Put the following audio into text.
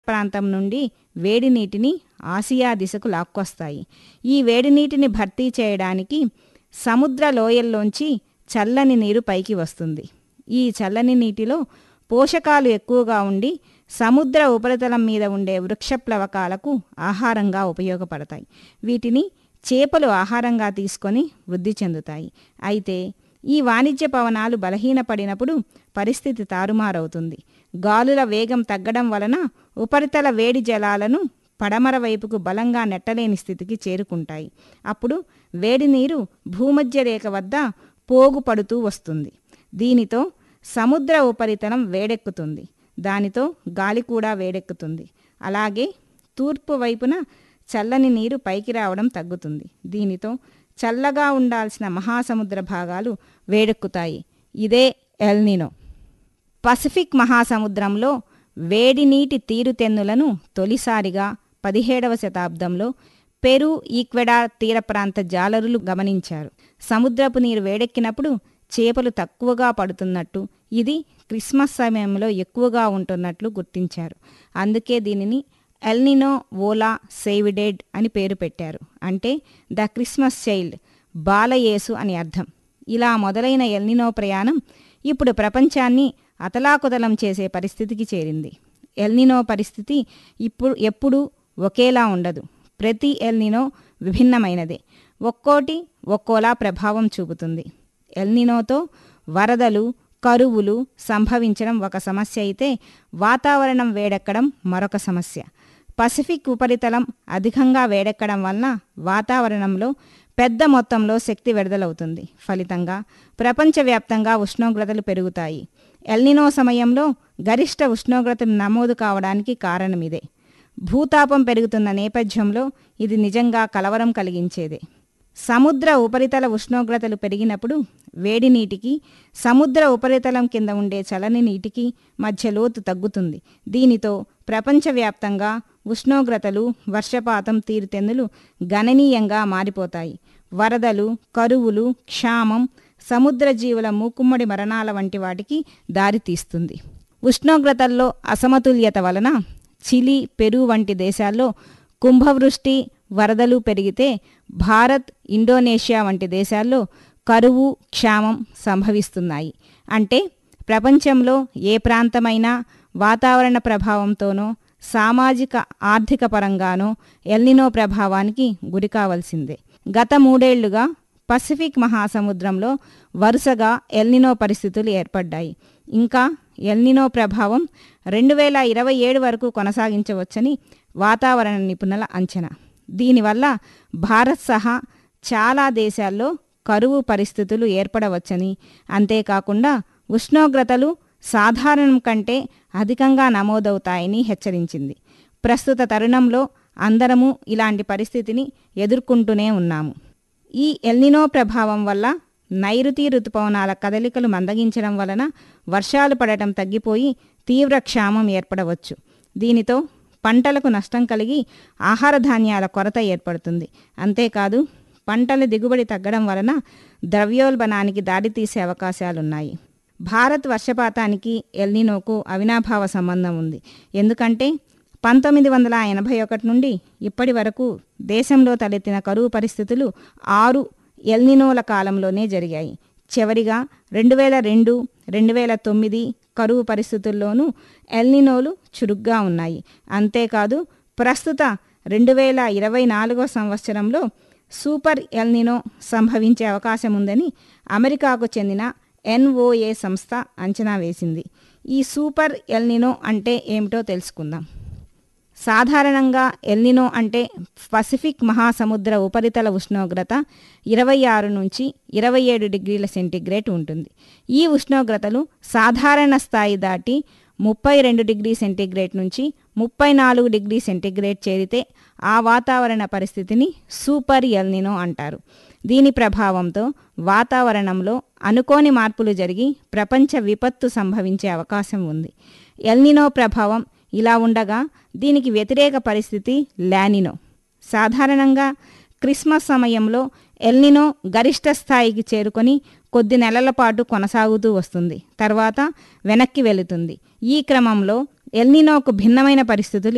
ప్రాంతం నుండి వేడి నీటిని ఆసియా దిశకు లాక్కొస్తాయి ఈ వేడి నీటిని భర్తీ చేయడానికి సముద్ర లోయల్లోంచి చల్లని నీరు పైకి వస్తుంది ఈ చల్లని నీటిలో పోషకాలు ఎక్కువగా ఉండి సముద్ర ఉపరితలం మీద ఉండే వృక్ష ప్లవకాలకు ఆహారంగా ఉపయోగపడతాయి వీటిని చేపలు ఆహారంగా తీసుకొని వృద్ధి చెందుతాయి అయితే ఈ వాణిజ్య పవనాలు బలహీనపడినప్పుడు పరిస్థితి తారుమారవుతుంది గాలుల వేగం తగ్గడం వలన ఉపరితల వేడి జలాలను పడమర వైపుకు బలంగా నెట్టలేని స్థితికి చేరుకుంటాయి అప్పుడు వేడి నీరు భూమధ్య రేఖ వద్ద పోగు పడుతూ వస్తుంది దీనితో సముద్ర ఉపరితలం వేడెక్కుతుంది దానితో గాలి కూడా వేడెక్కుతుంది అలాగే తూర్పు వైపున చల్లని నీరు పైకి రావడం తగ్గుతుంది దీనితో చల్లగా ఉండాల్సిన మహాసముద్ర భాగాలు వేడెక్కుతాయి ఇదే ఎల్నినో పసిఫిక్ మహాసముద్రంలో వేడి నీటి తీరుతెన్నులను తొలిసారిగా పదిహేడవ శతాబ్దంలో పెరు ఈక్వెడార్ తీర ప్రాంత జాలరులు గమనించారు సముద్రపు నీరు వేడెక్కినప్పుడు చేపలు తక్కువగా పడుతున్నట్టు ఇది క్రిస్మస్ సమయంలో ఎక్కువగా ఉంటున్నట్లు గుర్తించారు అందుకే దీనిని ఎల్నినో ఓలా సేవిడెడ్ అని పేరు పెట్టారు అంటే ద క్రిస్మస్ చైల్డ్ బాలయేసు అని అర్థం ఇలా మొదలైన ఎల్నినో ప్రయాణం ఇప్పుడు ప్రపంచాన్ని అతలాకుతలం చేసే పరిస్థితికి చేరింది ఎల్నినో పరిస్థితి ఇప్పుడు ఎప్పుడూ ఒకేలా ఉండదు ప్రతి ఎల్నినో విభిన్నమైనదే ఒక్కోటి ఒక్కోలా ప్రభావం చూపుతుంది ఎల్నినోతో వరదలు కరువులు సంభవించడం ఒక సమస్య అయితే వాతావరణం వేడెక్కడం మరొక సమస్య పసిఫిక్ ఉపరితలం అధికంగా వేడెక్కడం వలన వాతావరణంలో పెద్ద మొత్తంలో శక్తి విడుదలవుతుంది ఫలితంగా ప్రపంచవ్యాప్తంగా ఉష్ణోగ్రతలు పెరుగుతాయి ఎల్నినో సమయంలో గరిష్ట ఉష్ణోగ్రతలు నమోదు కావడానికి కారణమిదే భూతాపం పెరుగుతున్న నేపథ్యంలో ఇది నిజంగా కలవరం కలిగించేదే సముద్ర ఉపరితల ఉష్ణోగ్రతలు పెరిగినప్పుడు వేడి నీటికి సముద్ర ఉపరితలం కింద ఉండే చలని నీటికి మధ్య లోతు తగ్గుతుంది దీనితో ప్రపంచవ్యాప్తంగా ఉష్ణోగ్రతలు వర్షపాతం తీరుతెన్నులు గణనీయంగా మారిపోతాయి వరదలు కరువులు క్షామం సముద్ర జీవుల మూకుమ్మడి మరణాల వంటి వాటికి దారితీస్తుంది ఉష్ణోగ్రతల్లో అసమతుల్యత వలన చిలీ పెరు వంటి దేశాల్లో కుంభవృష్టి వరదలు పెరిగితే భారత్ ఇండోనేషియా వంటి దేశాల్లో కరువు క్షామం సంభవిస్తున్నాయి అంటే ప్రపంచంలో ఏ ప్రాంతమైనా వాతావరణ ప్రభావంతోనో సామాజిక ఆర్థిక పరంగానో ఎల్నినో ప్రభావానికి గురికావలసిందే గత మూడేళ్లుగా పసిఫిక్ మహాసముద్రంలో వరుసగా ఎల్నినో పరిస్థితులు ఏర్పడ్డాయి ఇంకా ఎల్నినో ప్రభావం రెండు వేల ఇరవై ఏడు వరకు కొనసాగించవచ్చని వాతావరణ నిపుణుల అంచనా దీనివల్ల భారత్ సహా చాలా దేశాల్లో కరువు పరిస్థితులు ఏర్పడవచ్చని అంతేకాకుండా ఉష్ణోగ్రతలు సాధారణం కంటే అధికంగా నమోదవుతాయని హెచ్చరించింది ప్రస్తుత తరుణంలో అందరము ఇలాంటి పరిస్థితిని ఎదుర్కొంటూనే ఉన్నాము ఈ ఎల్నినో ప్రభావం వల్ల నైరుతి ఋతుపవనాల కదలికలు మందగించడం వలన వర్షాలు పడటం తగ్గిపోయి తీవ్ర క్షామం ఏర్పడవచ్చు దీనితో పంటలకు నష్టం కలిగి ఆహార ధాన్యాల కొరత ఏర్పడుతుంది అంతేకాదు పంటల దిగుబడి తగ్గడం వలన ద్రవ్యోల్బణానికి దారితీసే అవకాశాలున్నాయి భారత్ వర్షపాతానికి ఎల్నినోకు అవినాభావ సంబంధం ఉంది ఎందుకంటే పంతొమ్మిది వందల ఎనభై ఒకటి నుండి ఇప్పటి వరకు దేశంలో తలెత్తిన కరువు పరిస్థితులు ఆరు ఎల్నినోల కాలంలోనే జరిగాయి చివరిగా రెండు వేల రెండు రెండు వేల తొమ్మిది కరువు పరిస్థితుల్లోనూ ఎల్నినోలు చురుగ్గా ఉన్నాయి అంతేకాదు ప్రస్తుత రెండు వేల ఇరవై నాలుగో సంవత్సరంలో సూపర్ ఎల్నినో సంభవించే అవకాశం ఉందని అమెరికాకు చెందిన ఎన్ఓఏ సంస్థ అంచనా వేసింది ఈ సూపర్ ఎల్నినో అంటే ఏమిటో తెలుసుకుందాం సాధారణంగా ఎల్నినో అంటే పసిఫిక్ మహాసముద్ర ఉపరితల ఉష్ణోగ్రత ఇరవై ఆరు నుంచి ఇరవై ఏడు డిగ్రీల సెంటీగ్రేడ్ ఉంటుంది ఈ ఉష్ణోగ్రతలు సాధారణ స్థాయి దాటి ముప్పై రెండు డిగ్రీ సెంటీగ్రేడ్ నుంచి ముప్పై నాలుగు డిగ్రీ సెంటీగ్రేడ్ చేరితే ఆ వాతావరణ పరిస్థితిని సూపర్ ఎల్నినో అంటారు దీని ప్రభావంతో వాతావరణంలో అనుకోని మార్పులు జరిగి ప్రపంచ విపత్తు సంభవించే అవకాశం ఉంది ఎల్నినో ప్రభావం ఇలా ఉండగా దీనికి వ్యతిరేక పరిస్థితి లానినో సాధారణంగా క్రిస్మస్ సమయంలో ఎల్నినో గరిష్ట స్థాయికి చేరుకొని కొద్ది నెలల పాటు కొనసాగుతూ వస్తుంది తర్వాత వెనక్కి వెళుతుంది ఈ క్రమంలో ఎల్నినోకు భిన్నమైన పరిస్థితులు